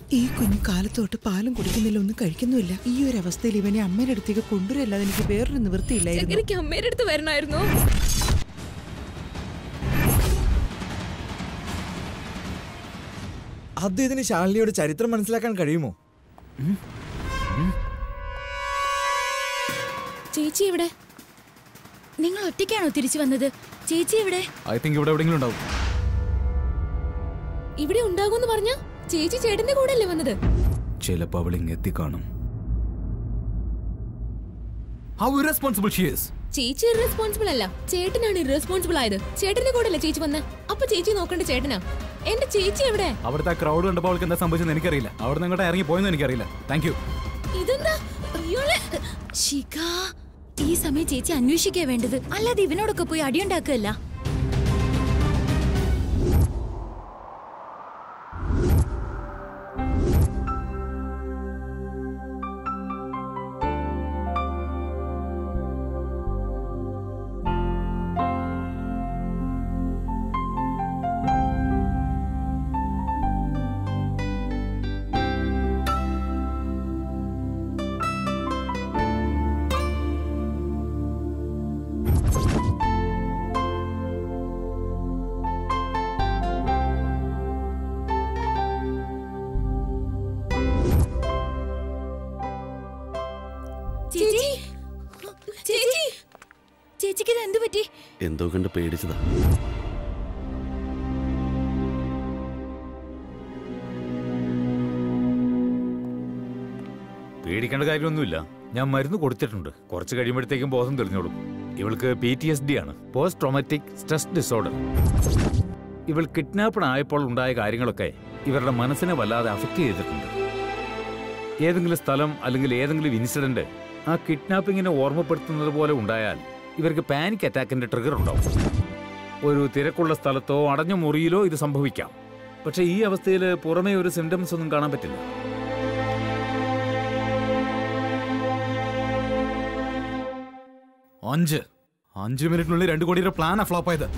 ഈ കുഞ്ഞു കാലത്തോട്ട് പാലും കുടിക്കുന്നില്ല ഒന്നും കഴിക്കുന്നുമില്ല ഈ ഒരു അവസ്ഥയിൽ ഇവനെ അമ്മയുടെ അടുത്തേക്ക് കൊണ്ടുവരല്ലാതെ എനിക്ക് വേറൊരു നിവൃത്തിയില്ലായിരുന്നു എനിക്ക് അമ്മയുടെ അടുത്ത് വരണമായിരുന്നു അദ്ദേഹത്തിന് ശാലിനിയുടെ ചരിത്രം മനസ്സിലാക്കാൻ കഴിയുമോ ചേച്ചി എവിടെ നിങ്ങൾ ഒറ്റയ്ക്കാണോ തിരിച്ചു വന്നത് ചേച്ചി എവിടെ ഐ തിങ്ക് ഇവിടെ എവിടെയെങ്കിലും ഉണ്ടാവും ഇവിടെ ഉണ്ടാകുമെന്ന് പറഞ്ഞ ചേച്ചി ചേട്ടന്റെ കൂടെ അല്ലേ വന്നത് ചിലപ്പോ അവൾ ഇങ്ങ് എത്തിക്കാണും ഹൗ ഇറസ്പോൺസിബിൾ ഷീ ഈസ് ചേച്ചി ഇറസ്പോൺസിബിൾ അല്ല ചേട്ടനാണ് ഇറസ്പോൺസിബിൾ ആയത് ചേട്ടന്റെ കൂടെ അല്ലേ ചേച്ചി വന്ന് അപ്പൊ ചേച്ചി നോക്കേണ്ട ചേട്ടനാ എന്റെ ചേച്ചി എവിടെ അവിടുത്തെ ക്രൗഡ് കണ്ടപ്പോൾ അവൾക്ക് എന്താ സംഭവിച്ചെന്ന് എനിക്കറിയില്ല അവിടെ നിങ്ങളുടെ ഇറങ്ങി പോയെന്ന് എനിക്കറിയില്ല താങ്ക് യു ഇതെന്താ അയ്യോളെ ശിഖ ഈ സമയം ചേച്ചി അന്വേഷിക്കുക വേണ്ടത് അല്ലാതെ ഇവനോടൊക്കെ പോയി അടിയുണ്ടാക്കുകയല്ല ചേച്ചി ചേച്ചി ചേച്ചിക്ക് ഇത് എന്തു പറ്റി എന്തോ കണ്ട് പേടിച്ചതാ പേടിക്കേണ്ട കാര്യമൊന്നുമില്ല ഞാൻ മരുന്ന് കൊടുത്തിട്ടുണ്ട് കുറച്ച് കഴിയുമ്പോഴത്തേക്കും ബോധം തെളിഞ്ഞോളും ഇവൾക്ക് പി ടി എസ് ഡി ആണ് പോസ്റ്റ് ട്രോമാറ്റിക് സ്ട്രെസ് ഡിസോർഡർ ഇവൾ കിഡ്നാപ്പഡ് ആയപ്പോൾ ഉണ്ടായ കാര്യങ്ങളൊക്കെ ഇവരുടെ മനസ്സിനെ വല്ലാതെ അഫക്റ്റ് ചെയ്തിട്ടുണ്ട് ഏതെങ്കിലും സ്ഥലം അല്ലെങ്കിൽ ഏതെങ്കിലും ഇൻസിഡന്റ് ആ കിഡ്നാപ്പിങ്ങിനെ ഓർമ്മപ്പെടുത്തുന്നത് പോലെ ഉണ്ടായാൽ ഇവർക്ക് പാനിക് അറ്റാക്കിന്റെ ട്രിഗർ ഉണ്ടാവും ഒരു തിരക്കുള്ള സ്ഥലത്തോ അടഞ്ഞ മുറിയിലോ ഇത് സംഭവിക്കാം പക്ഷേ ഈ അവസ്ഥയിൽ പുറമേ ഒരു സിംറ്റംസ് ഒന്നും കാണാൻ പറ്റില്ല അഞ്ച് അഞ്ച് മിനിറ്റിനുള്ളിൽ രണ്ട് കോടിയുടെ പ്ലാനാ ഫ്ലോപ്പ് ആയത്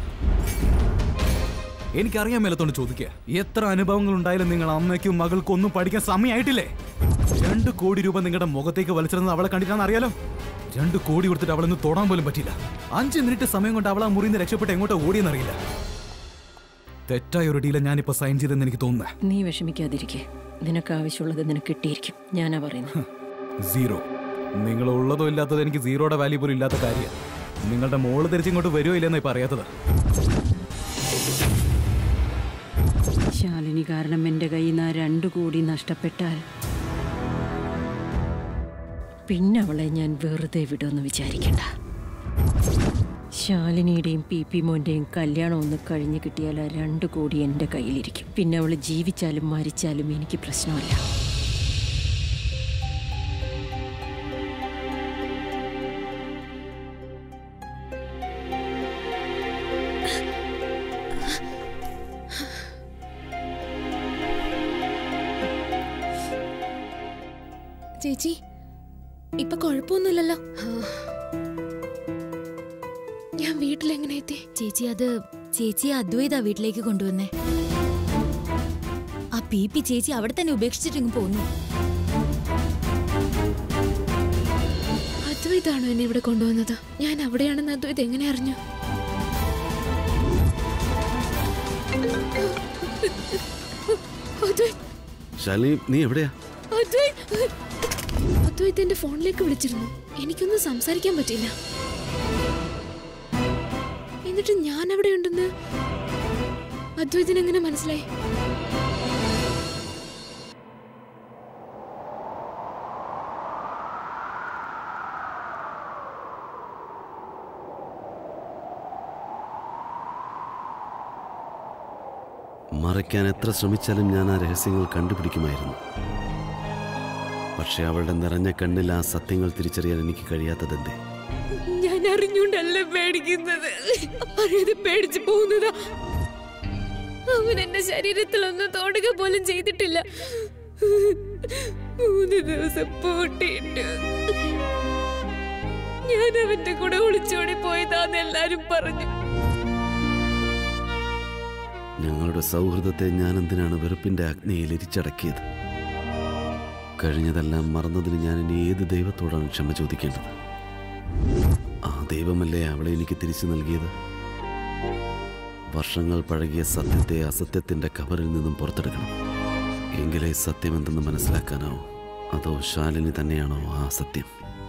എനിക്കറിയാൻ മേലത്തോണ്ട് ചോദിക്കുക എത്ര അനുഭവങ്ങൾ ഉണ്ടായാലും നിങ്ങൾ അമ്മയ്ക്കും മകൾക്കും ഒന്നും പഠിക്കാൻ സമയമായിട്ടില്ലേ രണ്ട് കോടി രൂപ നിങ്ങളുടെ മുഖത്തേക്ക് വലിച്ചിരുന്നത് അവളെ കണ്ടിട്ടാണെന്ന് അറിയാലോ രണ്ട് കോടി കൊടുത്തിട്ട് അവളൊന്ന് തൊടാൻ പോലും പറ്റില്ല അഞ്ച് മിനിറ്റ് സമയം കൊണ്ട് അവൾ ആ മുറിയിൽ നിന്ന് രക്ഷപ്പെട്ട് എങ്ങോട്ടോ ഓടിയെന്നറിയില്ല തെറ്റായ ഒരു ഡീല ഞാനിപ്പോ സൈൻ ചെയ്തെന്ന് എനിക്ക് തോന്നുന്നത് നീ വിഷമിക്കാതിരിക്കെ നിനക്ക് ആവശ്യമുള്ളത് നിനക്ക് കിട്ടിയിരിക്കും ഞാനാ പറയുന്നത് സീറോ നിങ്ങൾ ഉള്ളതോ ഇല്ലാത്തതോ എനിക്ക് സീറോയുടെ വാല്യൂ പോലും ഇല്ലാത്ത കാര്യം നിങ്ങളുടെ മോള് തിരിച്ചിങ്ങോട്ട് വരുമോ ഇല്ലെന്നാ ഇപ്പൊ അറിയാത്തത് ശാലിനി കാരണം എൻ്റെ കയ്യിൽ നിന്ന് ആ രണ്ടു കോടി നഷ്ടപ്പെട്ടാൽ പിന്നെ അവളെ ഞാൻ വെറുതെ വിടുമെന്ന് വിചാരിക്കണ്ട ശാലിനിയുടെയും പി പി മോൻ്റെയും കല്യാണം ഒന്ന് കഴിഞ്ഞ് കിട്ടിയാൽ ആ രണ്ട് കോടി എൻ്റെ കയ്യിലിരിക്കും പിന്നെ അവൾ ജീവിച്ചാലും മരിച്ചാലും എനിക്ക് പ്രശ്നമല്ല ചേച്ചി ഇപ്പൊ കുഴപ്പമൊന്നുമില്ലല്ലോ ഞാൻ വീട്ടിലെങ്ങനെ എത്തി ചേച്ചി അത് ചേച്ചി അദ്വൈത വീട്ടിലേക്ക് കൊണ്ടുവന്നേ ആ പി പി ചേച്ചി അവിടെ തന്നെ ഉപേക്ഷിച്ചിട്ട് ഇങ്ങ് പോന്നു അദ്വൈതാണോ എന്നെ ഇവിടെ കൊണ്ടുവന്നത് ഞാൻ അവിടെയാണെന്ന് അദ്വൈത് എങ്ങനെ അറിഞ്ഞു അദ്വൈത് ശാലിനി നീ എവിടെയാ അദ്വൈത് അദ്വൈത് എന്റെ ഫോണിലേക്ക് വിളിച്ചിരുന്നു എനിക്കൊന്നും സംസാരിക്കാൻ പറ്റില്ല എന്നിട്ട് ഞാൻ അവിടെ ഉണ്ടെന്ന് അദ്വൈതിന് എങ്ങനെ മനസ്സിലായി മറയ്ക്കാൻ എത്ര ശ്രമിച്ചാലും ഞാൻ ആ രഹസ്യങ്ങൾ കണ്ടുപിടിക്കുമായിരുന്നു പക്ഷെ അവളുടെ നിറഞ്ഞ കണ്ണിൽ ആ സത്യങ്ങൾ തിരിച്ചറിയാൻ എനിക്ക് കഴിയാത്തതെന്തേ ഞാൻ അറിഞ്ഞുകൊണ്ടല്ല പേടിക്കുന്നത് അറിയാതെ പേടിച്ചു പോകുന്നതാ അവൻ എന്റെ ശരീരത്തിലൊന്നും തൊടുക പോലും ചെയ്തിട്ടില്ല മൂന്ന് ദിവസം പൂട്ടിയിട്ട് ഞാൻ അവന്റെ കൂടെ ഒളിച്ചോടി പോയതാന്ന് എല്ലാരും പറഞ്ഞു ഞങ്ങളുടെ സൗഹൃദത്തെ ഞാൻ എന്തിനാണ് വെറുപ്പിന്റെ അഗ്നിയിൽ എരിച്ചടക്കിയത് കഴിഞ്ഞതെല്ലാം മറന്നതിന് ഞാൻ ഇനി ഏത് ദൈവത്തോടാണ് ക്ഷമ ചോദിക്കേണ്ടത് ആ ദൈവമല്ലേ അവളെ എനിക്ക് തിരിച്ചു നൽകിയത് വർഷങ്ങൾ പഴകിയ സത്യത്തെ അസത്യത്തിന്റെ കവറിൽ നിന്നും പുറത്തെടുക്കണം എങ്കിലേ സത്യമെന്തെന്ന് മനസ്സിലാക്കാനാവോ അതോ ശാലിനി തന്നെയാണോ ആ സത്യം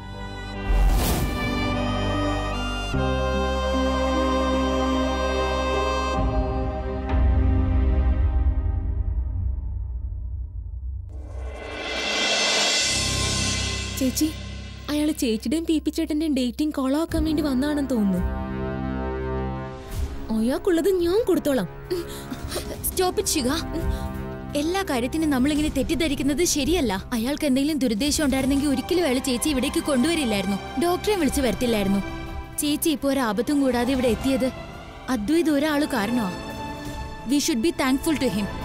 ചേച്ചി അയാള് ചേച്ചിയുടെയും പി പി ചേട്ടന്റെയും ഡേറ്റിംഗ് കോളാക്കാൻ വേണ്ടി വന്നാണെന്ന് തോന്നുന്നു അയാൾക്കുള്ളത് ഞാൻ കൊടുത്തോളാം സ്റ്റോപ്പ് ഇറ്റ് ശിഖ എല്ലാ കാര്യത്തിനും നമ്മളിങ്ങനെ തെറ്റിദ്ധരിക്കുന്നത് ശരിയല്ല അയാൾക്ക് എന്തെങ്കിലും ദുരുദ്ദേശം ഉണ്ടായിരുന്നെങ്കിൽ ഒരിക്കലും അയാൾ ചേച്ചി ഇവിടേക്ക് കൊണ്ടുവരില്ലായിരുന്നു ഡോക്ടറെ വിളിച്ചു വരത്തില്ലായിരുന്നു ചേച്ചി ഇപ്പോ ഒരു ആപത്തും കൂടാതെ ഇവിടെ എത്തിയത് അദ്വൈത് ഒരാള് കാരണമാ we should be thankful to him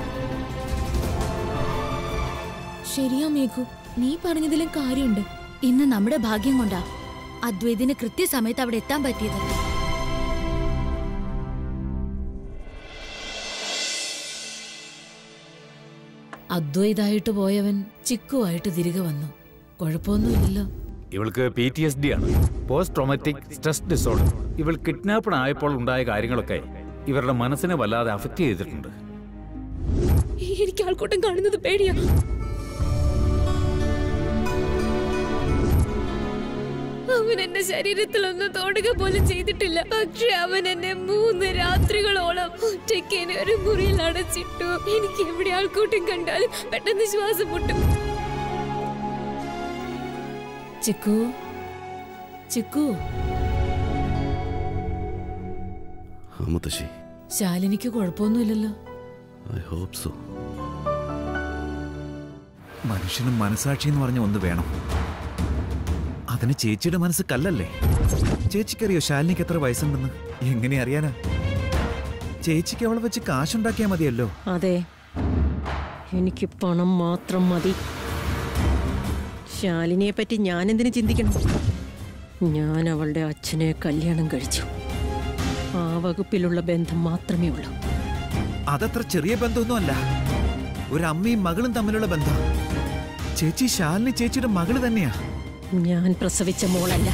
ശരിയാ മേഘു നീ പറഞ്ഞതിലും കാര്യമുണ്ട് ഇന്ന് നമ്മുടെ ഭാഗ്യം കൊണ്ടാ അദ്വൈതിന് കൃത്യസമയത്ത് അവിടെ എത്താൻ പറ്റിയത് അദ്വൈതായിട്ട് പോയവൻ ചിക്കുവായിട്ട് തിരികെ വന്നു കുഴപ്പമൊന്നുമില്ലല്ലോ ഇവൾക്ക് പി ടി എസ് ഡി ആണ് പോസ്റ്റ് ട്രോമാറ്റിക് സ്ട്രെസ് ഡിസോർഡർ ഇവൾ കിഡ്നാപ്പഡ് ആയപ്പോൾ ഉണ്ടായ കാര്യങ്ങളൊക്കെ ഇവരുടെ മനസ്സിനെ വല്ലാതെ അഫക്റ്റ് ചെയ്തിട്ടുണ്ട് എനിക്ക് ആൾക്കൂട്ടം കാണുന്നത് പേടിയാ അവൻ എന്റെ ശരീരത്തിലൊന്നും തൊടുക പോലും ചെയ്തിട്ടില്ല പക്ഷെ അവൻ എന്നെ മൂന്ന് രാത്രികളോളം ഒറ്റയ്ക്ക് എന്നെ ഒരു മുറിയിൽ അടച്ചിട്ടു എനിക്ക് എവിടെ ആൾക്കൂട്ടം കണ്ടാലും പെട്ടെന്ന് ശ്വാസം മുട്ടും ചിക്കു ചിക്കു ആ മുത്തശ്ശി ശാലിനിക്ക് കുഴപ്പമൊന്നുമില്ലല്ലോ ഐ ഹോപ്പ് സോ മനുഷ്യനും മനസാക്ഷി എന്ന് പറഞ്ഞ ഒന്ന് വേണം അതിന് ചേച്ചിയുടെ മനസ്സ് കല്ലല്ലേ ചേച്ചിക്കറിയോ ശാലിനിക്ക് എത്ര വയസ്സുണ്ടെന്ന് എങ്ങനെ അറിയാനാ ചേച്ചിക്ക് അവളെ വെച്ച് കാശുണ്ടാക്കിയാ മതിയല്ലോ അതെ എനിക്ക് പണം മാത്രം മതി ശാലിനിയെ പറ്റി ഞാൻ എന്തിനു ചിന്തിക്കണം ഞാൻ അവളുടെ അച്ഛനെ കല്യാണം കഴിച്ചു ആ വകുപ്പിലുള്ള ബന്ധം മാത്രമേ ഉള്ളൂ അതത്ര ചെറിയ ബന്ധമൊന്നുമല്ല ഒരു അമ്മയും മകളും തമ്മിലുള്ള ബന്ധം ചേച്ചി ശാലിനി ചേച്ചിയുടെ മകള് തന്നെയാ ഞാൻ പ്രസവിച്ച മോളല്ല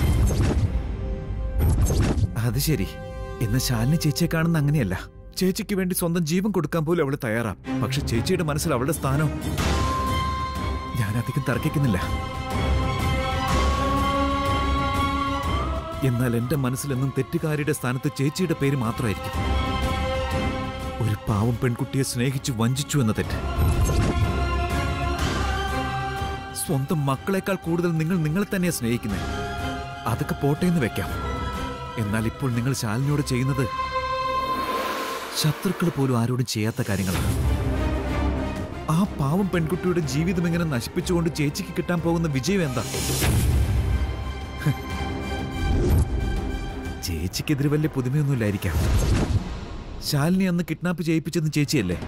അത് ശരി ഇന്ന് ശാലിനി ചേച്ചിയെ കാണുന്ന അങ്ങനെയല്ല ചേച്ചിക്ക് വേണ്ടി സ്വന്തം ജീവൻ കൊടുക്കാൻ പോലും അവള് തയ്യാറാ പക്ഷെ ചേച്ചിയുടെ മനസ്സിൽ അവളുടെ സ്ഥാനം ഞാൻ അധികം തർക്കിക്കുന്നില്ല എന്നാൽ എന്റെ മനസ്സിലെന്നും തെറ്റുകാരിയുടെ സ്ഥാനത്ത് ചേച്ചിയുടെ പേര് മാത്രമായിരിക്കും ഒരു പാവം പെൺകുട്ടിയെ സ്നേഹിച്ചു വഞ്ചിച്ചു എന്ന തെറ്റ് സ്വന്തം മക്കളെക്കാൾ കൂടുതൽ നിങ്ങൾ നിങ്ങളെ തന്നെയാ സ്നേഹിക്കുന്നത് അതൊക്കെ പോട്ടെ എന്ന് വെക്കാം എന്നാൽ ഇപ്പോൾ നിങ്ങൾ ശാലിനിയോട് ചെയ്യുന്നത് ശത്രുക്കൾ പോലും ആരോടും ചെയ്യാത്ത കാര്യങ്ങളാണ് ആ പാവം പെൺകുട്ടിയുടെ ജീവിതം ഇങ്ങനെ നശിപ്പിച്ചുകൊണ്ട് ചേച്ചിക്ക് കിട്ടാൻ പോകുന്ന വിജയം എന്താ ഹ്. ചേച്ചിക്കെതിരെ വലിയ പുതുമയൊന്നുമില്ലായിരിക്കാം ശാലിനി അന്ന് കിഡ്നാപ്പ് ചെയ്യിപ്പിച്ചത് ചേച്ചിയല്ലേ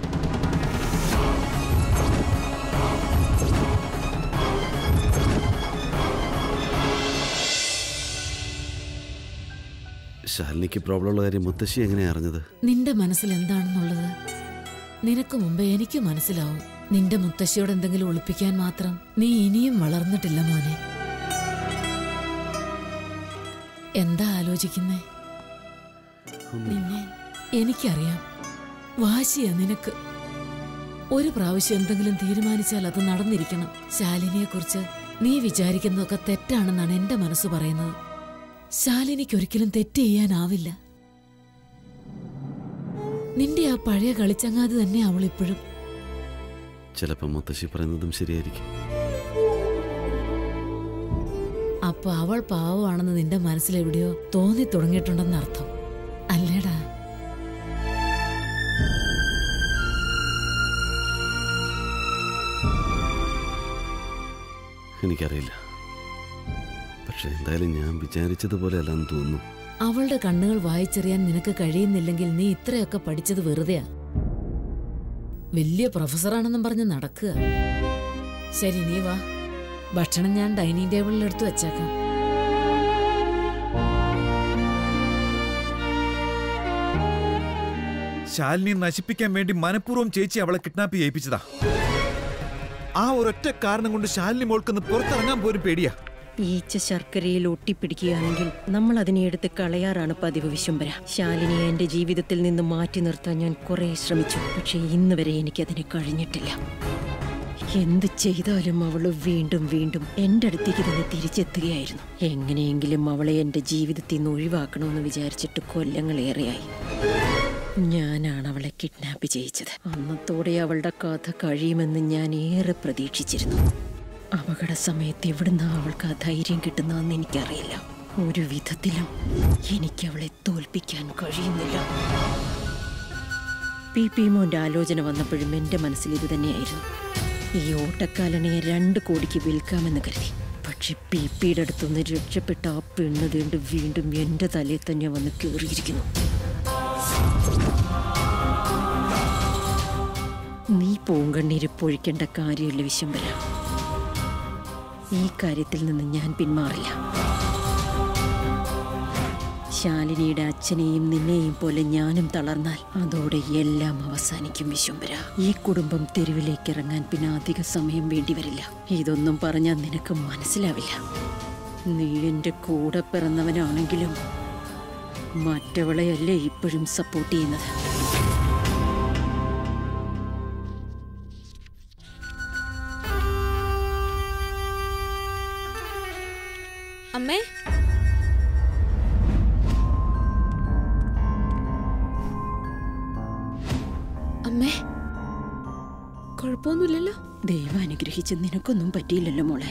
ശാലിനിക്ക് പ്രോബ്ലം ഉള്ള കാര്യം മുത്തശ്ശി എങ്ങനെയാ അറിഞ്ഞത് നിന്റെ മനസ്സിൽ എന്താണെന്നുള്ളത് നിനക്ക് മുമ്പേ എനിക്ക് മനസ്സിലാവും നിന്റെ മുത്തശ്ശിയോട് എന്തെങ്കിലും ഒളിപ്പിക്കാൻ മാത്രം നീ ഇനിയും വളർന്നിട്ടില്ല മോനെ എന്താ ആലോചിക്കുന്നേ നിന്നെ എനിക്കറിയാം വാശിയാ നിനക്ക് ഒരു പ്രാവശ്യം എന്തെങ്കിലും തീരുമാനിച്ചാൽ അത് നടന്നിരിക്കണം ശാലിനിയെ കുറിച്ച് നീ വിചാരിക്കുന്നതൊക്കെ തെറ്റാണെന്നാണ് എന്റെ മനസ്സ് പറയുന്നത് ശാലിനിക്ക് ഒരിക്കലും തെറ്റ് ചെയ്യാനാവില്ല നിന്റെ ആ പഴയ കളിച്ചങ്ങാതി തന്നെ അവൾ ഇപ്പോഴും ചിലപ്പോൾ മുത്തശ്ശി പറയുന്നതും ശരിയായിരിക്കും അപ്പൊ അവൾ പാവമാണെന്ന് നിന്റെ മനസ്സിലെവിടെയോ തോന്നി തുടങ്ങിയിട്ടുണ്ടെന്ന് അർത്ഥം അല്ലേടാ എനിക്കറിയില്ല പക്ഷെ എന്തായാലും ഞാൻ വിചാരിച്ചതുപോലെ അല്ലെന്ന് തോന്നുന്നു അവളുടെ കണ്ണുകൾ വായിച്ചറിയാൻ നിനക്ക് കഴിയുന്നില്ലെങ്കിൽ നീ ഇത്രയൊക്കെ പഠിച്ചത് വെറുതെയാ വലിയ പ്രൊഫസറാണെന്നും പറഞ്ഞ് നടക്കുക ശരി നീ വാ ഭക്ഷണം ഞാൻ ഡൈനിങ് ടേബിളിൽ എടുത്ത് വെച്ചേക്കാം ശാലിനിയെ നശിപ്പിക്കാൻ വേണ്ടി മനഃപൂർവ്വം ചേച്ചി അവളെ കിഡ്നാപ്പ് ചെയ്യിപ്പിച്ചതാ ആ ഒരൊറ്റ കാരണം കൊണ്ട് ശാലിനി മോൾക്കൊന്ന് പുറത്തിറങ്ങാൻ പോലും പേടിയാ ഈച്ച ശർക്കരയിൽ ഒട്ടിപ്പിടിക്കുകയാണെങ്കിൽ നമ്മൾ അതിനെ എടുത്ത് കളയാറാണ് പതിവ് വിശുംബര ശാലിനിയെ എന്റെ ജീവിതത്തിൽ നിന്ന് മാറ്റി നിർത്താൻ ഞാൻ കുറെ ശ്രമിച്ചു പക്ഷേ ഇന്ന് വരെ എനിക്കതിന് കഴിഞ്ഞിട്ടില്ല എന്ത് ചെയ്താലും അവള് വീണ്ടും വീണ്ടും എന്റെ അടുത്തേക്ക് തന്നെ തിരിച്ചെത്തുകയായിരുന്നു എങ്ങനെയെങ്കിലും അവളെ എന്റെ ജീവിതത്തിൽ നിന്ന് ഒഴിവാക്കണമെന്ന് വിചാരിച്ചിട്ട് കൊല്ലങ്ങളേറെയായി ഞാനാണ് അവളെ കിഡ്നാപ്പ് ചെയ്യിച്ചത് അന്നത്തോടെ അവളുടെ കഥ കഴിയുമെന്ന് ഞാൻ ഏറെ പ്രതീക്ഷിച്ചിരുന്നു അപകട സമയത്ത് എവിടുന്ന അവൾക്ക് ആ ധൈര്യം കിട്ടുന്നതെന്ന് എനിക്കറിയില്ല ഒരു വിധത്തിലും എനിക്ക് അവളെ തോൽപ്പിക്കാൻ കഴിയുന്നില്ല പി പി മോന്റെ ആലോചന വന്നപ്പോഴും എൻ്റെ മനസ്സിൽ ഇത് തന്നെയായിരുന്നു ഈ ഓട്ടക്കാലണയെ രണ്ട് കോടിക്ക് വിൽക്കാമെന്ന് കരുതി പക്ഷെ പി പിയുടെ അടുത്തുനിന്ന് രക്ഷപ്പെട്ട ആ പെണ്ണ് തീണ്ട് വീണ്ടും എൻ്റെ തലയിൽ തന്നെ വന്ന് കയറിയിരിക്കുന്നു നീ പൂങ്കണ്ണീര് പൊഴിക്കേണ്ട കാര്യമില്ല വിശംബര ഈ കാര്യത്തിൽ നിന്ന് ഞാൻ പിന്മാറില്ല ശാലിനിയുടെ അച്ഛനെയും നിന്നെയും പോലെ ഞാനും തളർന്നാൽ അതോടെ എല്ലാം അവസാനിക്കും വിശ്വംബര ഈ കുടുംബം തെരുവിലേക്ക് ഇറങ്ങാൻ പിന്നെ അധിക സമയം വേണ്ടി വരില്ല ഇതൊന്നും പറഞ്ഞാൽ നിനക്ക് മനസ്സിലാവില്ല നീ എൻ്റെ കൂടെ പിറന്നവനാണെങ്കിലും മറ്റവളെയല്ലേ ഇപ്പോഴും സപ്പോർട്ട് ചെയ്യുന്നത് അമ്മേ അമ്മേ കുഴപ്പമൊന്നുമില്ലല്ലോ ദൈവം അനുഗ്രഹിച്ച് നിനക്കൊന്നും പറ്റിയില്ലല്ലോ മോളെ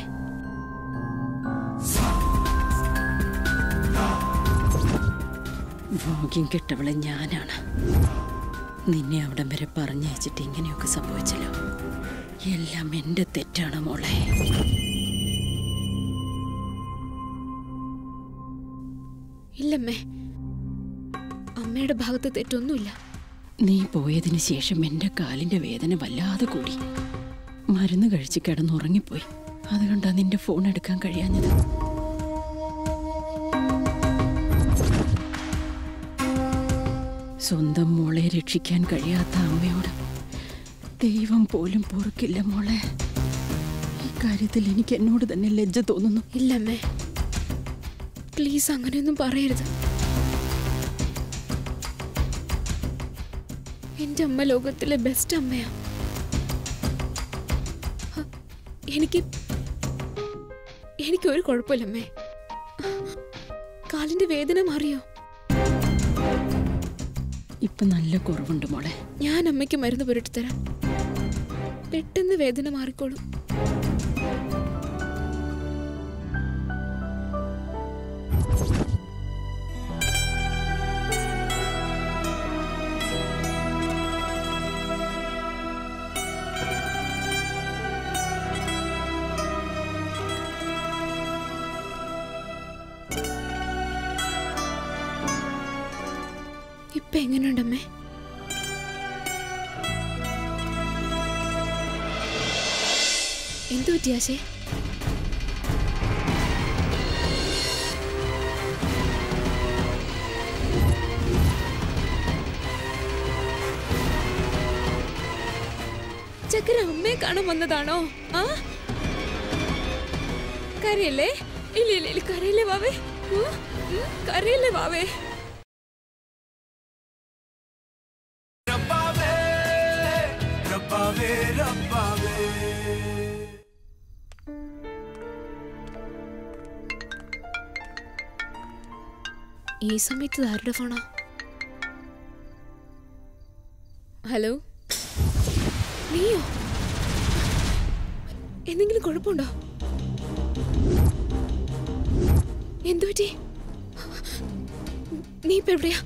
ഭാഗ്യം കെട്ടവളെ ഞാനാണ് നിന്നെ അവിടം വരെ പറഞ്ഞയച്ചിട്ട് ഇങ്ങനെയൊക്കെ സംഭവിച്ചല്ലോ എല്ലാം എൻ്റെ തെറ്റാണ് മോളെ ഇല്ലമ്മേ അമ്മയുടെ ഭാഗത്ത് തെറ്റൊന്നുമില്ല നീ പോയതിന് ശേഷം എൻ്റെ കാലിൻ്റെ വേദന വല്ലാതെ കൂടി മരുന്ന് കഴിച്ച് കിടന്നുറങ്ങിപ്പോയി അതുകൊണ്ടാ നിന്റെ ഫോൺ എടുക്കാൻ കഴിയാഞ്ഞത് സ്വന്തം മോളെ രക്ഷിക്കാൻ കഴിയാത്ത അമ്മയോട് ദൈവം പോലും പൊറുക്കില്ല മോളെ ഈ കാര്യത്തിൽ എനിക്ക് എന്നോട് തന്നെ ലജ്ജ തോന്നുന്നു ഇല്ലമ്മേ പ്ലീസ് അങ്ങനെയൊന്നും പറയരുത് എന്റെ അമ്മ ലോകത്തിലെ ബെസ്റ്റ് അമ്മയാ ഹ, എനിക്ക് എനിക്ക് ഒരു കുഴപ്പമില്ലമ്മേ കാലിന്റെ വേദന മാറിയോ ഇപ്പൊ നല്ല കുറവുണ്ട് മോളെ ഞാൻ അമ്മയ്ക്ക് മരുന്ന് പുരട്ടി തരാം പെട്ടെന്ന് വേദന മാറിക്കോളും ഇപ്പൊ എങ്ങനെയുണ്ടമ്മേ എന്തു പറ്റിയാശേ ചക്കര അമ്മയെ കാണാൻ വന്നതാണോ ആ കരയല്ലേ ഇല്ല ഇല്ല ഇല്ല കരയില്ലേ വാവേ ഉം, ഉം, കരയില്ലേ വാവേ ഈ സമയത്ത് ഇത് ആരുടെ ഫോണാ ഹലോ നീയോ എന്തെങ്കിലും കുഴപ്പമുണ്ടോ എന്തു പറ്റി നീ ഇപ്പൊ എവിടെയാ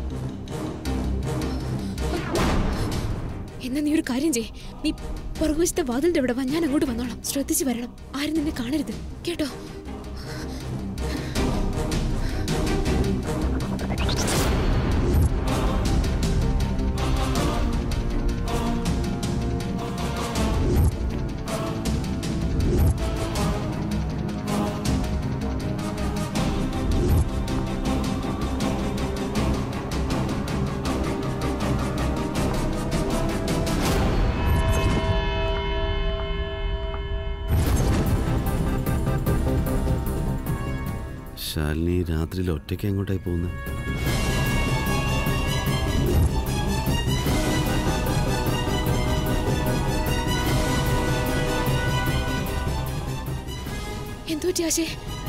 എന്നാ നീ ഒരു കാര്യം ചെയ് നീ പുറകുവശത്തെ വാതിലിന്റെ ഇവിടെ വാ ഞാൻ അങ്ങോട്ട് വന്നോളാം ശ്രദ്ധിച്ചു വരണം ആരും നിന്നെ കാണരുത് കേട്ടോ ശാലിനി രാത്രിയിൽ ഒറ്റയ്ക്ക് എങ്ങോട്ടായി പോകുന്നത് എന്തോ ആശേ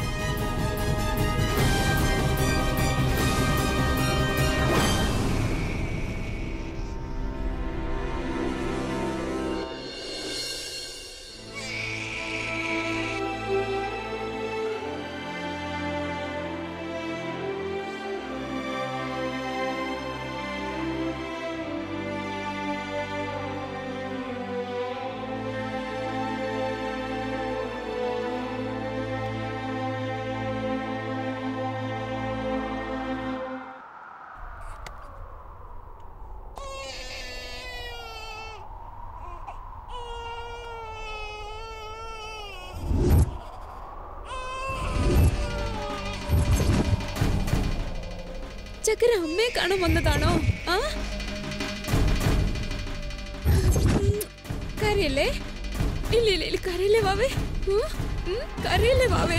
ചക്കര അമ്മയെ കാണാൻ വന്നതാണോ ആ ഉം, കരയല്ലേ ഇല്ല ഇല്ല ഇല്ല കരയല്ലേ വാവേ ഉം, ഉം, കരയല്ലേ വാവേ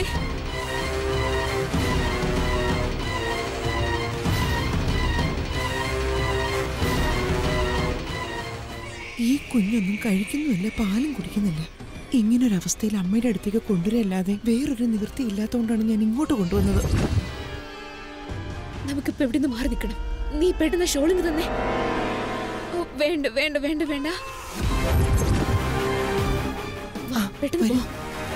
ഈ കുഞ്ഞൊന്നും കഴിക്കുന്നുമില്ല പാലും കുടിക്കുന്നില്ല ഇങ്ങനൊരവസ്ഥയിൽ അമ്മയുടെ അടുത്തേക്ക് കൊണ്ടുവരല്ലാതെ വേറൊരു നിവൃത്തി ഇല്ലാത്തതുകൊണ്ടാണ് ഞാൻ ഇങ്ങോട്ട് കൊണ്ടുവന്നത് നമുക്കിപ്പോ എവിടെ നിന്ന് മാറി നിൽക്കണം നീ പെട്ടെന്ന് ഷോളിങ് തന്നെ ഓ, വേണ്ട വേണ്ട വേണ്ട വേണ്ട വാ, പെട്ടെന്ന് പോ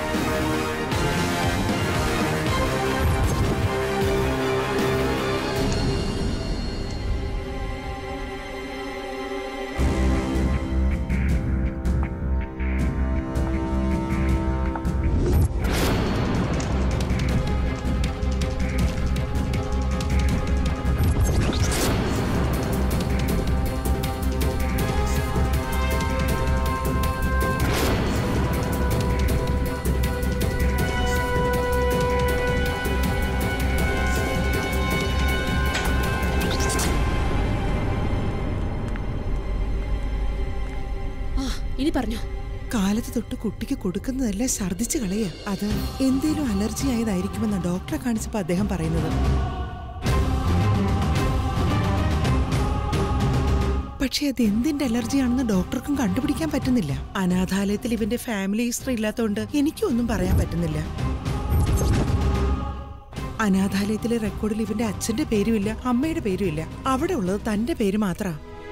ആ ഇനി പറഞ്ഞോ കാലത്ത് തൊട്ട് കുട്ടിക്ക് കൊടുക്കുന്നതെല്ലാം ഛർദ്ദിച്ച് കളയ അത് എന്തേലും അലർജി ആയതായിരിക്കുമെന്ന ഡോക്ടറെ കാണിച്ചപ്പോ അദ്ദേഹം പറയുന്നത് പക്ഷെ അത് എന്തിന്റെ അലർജിയാണെന്ന് ഡോക്ടർക്കും കണ്ടുപിടിക്കാൻ പറ്റുന്നില്ല അനാഥാലയത്തിൽ ഇവന്റെ ഫാമിലി ഹിസ്റ്ററി ഇല്ലാത്തതുകൊണ്ട് എനിക്കും ഒന്നും പറയാൻ പറ്റുന്നില്ല അനാഥാലയത്തിലെ റെക്കോർഡിൽ ഇവന്റെ അച്ഛന്റെ പേരുമില്ല അമ്മയുടെ പേരുമില്ല അവിടെ ഉള്ളത് തന്റെ പേര് മാത്രാ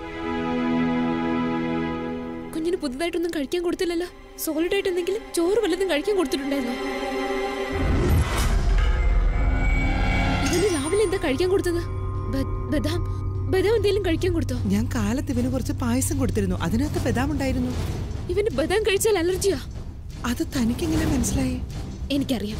കുഞ്ഞിന് പുതുതായിട്ടൊന്നും കഴിക്കാൻ കൊടുത്തില്ലല്ലോ സോളിഡ് ആയിട്ട് എന്തെങ്കിലും ചോറ് വല്ലതും കഴിക്കാൻ കൊടുത്തിട്ടുണ്ടായിരുന്നോ ഇവന് രാവിലെ എന്താ കഴിക്കാൻ കൊടുത്തത് ബ- ബദാം ബദാം എന്തെങ്കിലും കഴിക്കാൻ കൊടുത്തോ ഞാൻ കാലത്ത് ഇവന് കുറച്ച് പായസം കൊടുത്തിരുന്നു അതിനകത്ത് ബദാം ഉണ്ടായിരുന്നു ഇവന് ബദാം കഴിച്ചാൽ അലർജിയാ അത് തനിക്കെങ്ങനെ മനസ്സിലായി എനിക്കറിയാം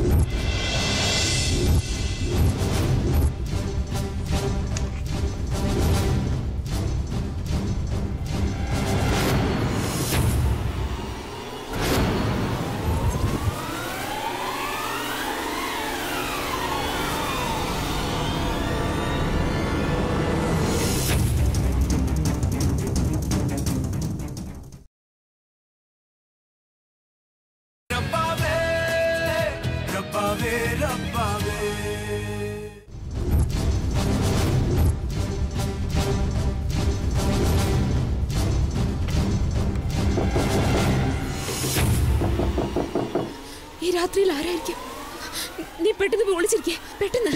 ഈ രാത്രിയിൽ ആരായിരിക്കും നീ പെട്ടെന്ന് പോയി ഒളിച്ചിരിക്കേ പെട്ടെന്ന്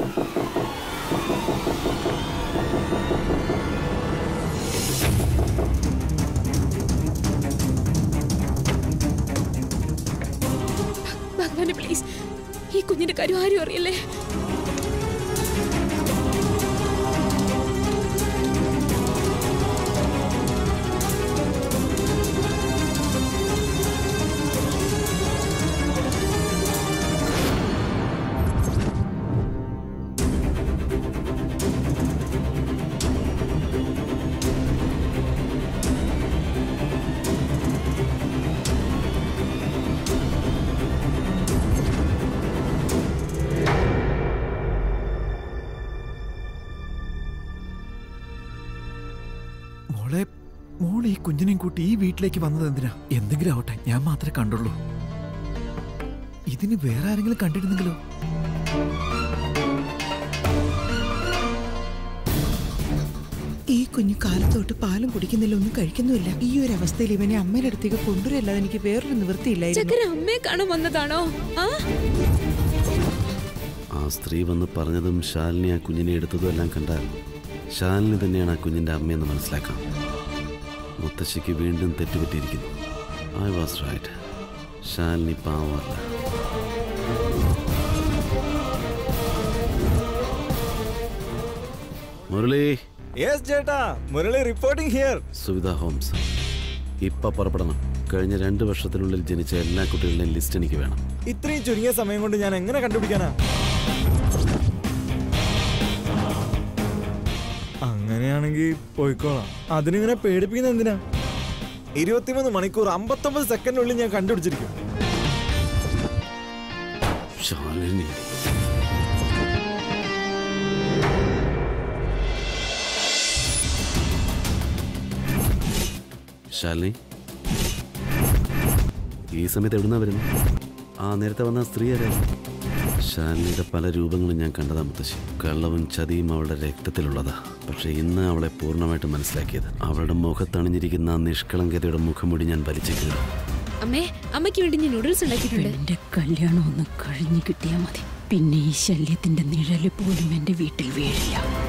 ഭഗവാനെ പ്ലീസ് ഈ കുഞ്ഞിന്റെ കാര്യം ആരും അറിയില്ലേ മോളെ മോൾ ഈ കുഞ്ഞിനെയും കൂട്ടി ഈ വീട്ടിലേക്ക് വന്നത് എന്തിനാ എന്തെങ്കിലും ആവട്ടെ ഞാൻ മാത്രമേ കണ്ടുള്ളൂ ഇതിന് വേറെ ആരെങ്കിലും കണ്ടിരുന്നെങ്കിലോ ഈ കുഞ്ഞു കാലത്തോട്ട് പാലും കുടിക്കുന്നില്ല ഒന്നും കഴിക്കുന്നുമില്ല ഈ ഒരു അവസ്ഥയിൽ ഇവനെ അമ്മയുടെ അടുത്തേക്ക് കൊണ്ടുവരല്ലാതെ എനിക്ക് വേറൊരു നിവൃത്തിയില്ലായിരുന്നു ചക്കര അമ്മയെ കാണാൻ വന്നതാണോ ആ ആ സ്ത്രീ വന്ന് പറഞ്ഞതും ശാലിനി ആ കുഞ്ഞിനെ എടുത്തതും എല്ലാം കണ്ടാൽ ശാലിനി തന്നെയാണ് ആ കുഞ്ഞിൻ്റെ അമ്മയെന്ന് മനസ്സിലാക്കാം മുത്തശ്ശിക്ക് വീണ്ടും തെറ്റുപറ്റിയിരിക്കുന്നു ഐ വാസ് റൈറ്റ് ശാലിനി പാവമല്ല മുരളി യെസ് ചേട്ടാ Murali reporting here Suvidha homes ഇപ്പൊ പുറപ്പെടണം കഴിഞ്ഞ രണ്ട് വർഷത്തിനുള്ളിൽ ജനിച്ച എല്ലാ കുട്ടികളുടെയും ലിസ്റ്റ് എനിക്ക് വേണം ഇത്രയും ചുരുങ്ങിയ സമയം കൊണ്ട് ഞാൻ എങ്ങനെ കണ്ടുപിടിക്കാനാ അങ്ങനെയാണെങ്കിൽ പോയിക്കോളാം അതിനിങ്ങനെ പേടിപ്പിക്കുന്ന എന്തിനാ ഇരുപത്തിമൂന്ന് മണിക്കൂർ അമ്പത്തൊമ്പത് സെക്കൻഡിനുള്ളിൽ ഞാൻ കണ്ടുപിടിച്ചിരിക്കും ശാലിനി ശാലിനി ഈ സമയത്ത് എവിടുന്നാ വരുന്നത് ആ നേരത്തെ വന്ന സ്ത്രീ ആരായിരുന്നു ശാലിനിയുടെ പല രൂപങ്ങളും ഞാൻ കണ്ടതാ മുത്തശ്ശി കള്ളവും ചതിയും അവളുടെ രക്തത്തിലുള്ളതാ പക്ഷെ ഇന്ന് അവളെ പൂർണ്ണമായിട്ട് മനസ്സിലാക്കിയത് അവളുടെ മുഖത്തണിഞ്ഞിരിക്കുന്ന ആ നിഷ്കളങ്കതയുടെ മുഖംമൂടി ഞാൻ വലിച്ചു കീറി അമ്മേ അമ്മയ്ക്ക് വേണ്ടി ഞാൻ നൂഡിൽസ് ഉണ്ടാക്കിയിട്ടുണ്ട് എന്റെ കല്യാണം ഒന്ന് കഴിഞ്ഞു കിട്ടിയാൽ മതി പിന്നെ ഈ ശല്യത്തിന്റെ നിഴല് പോലും എന്റെ വീട്ടിൽ വീഴില്ല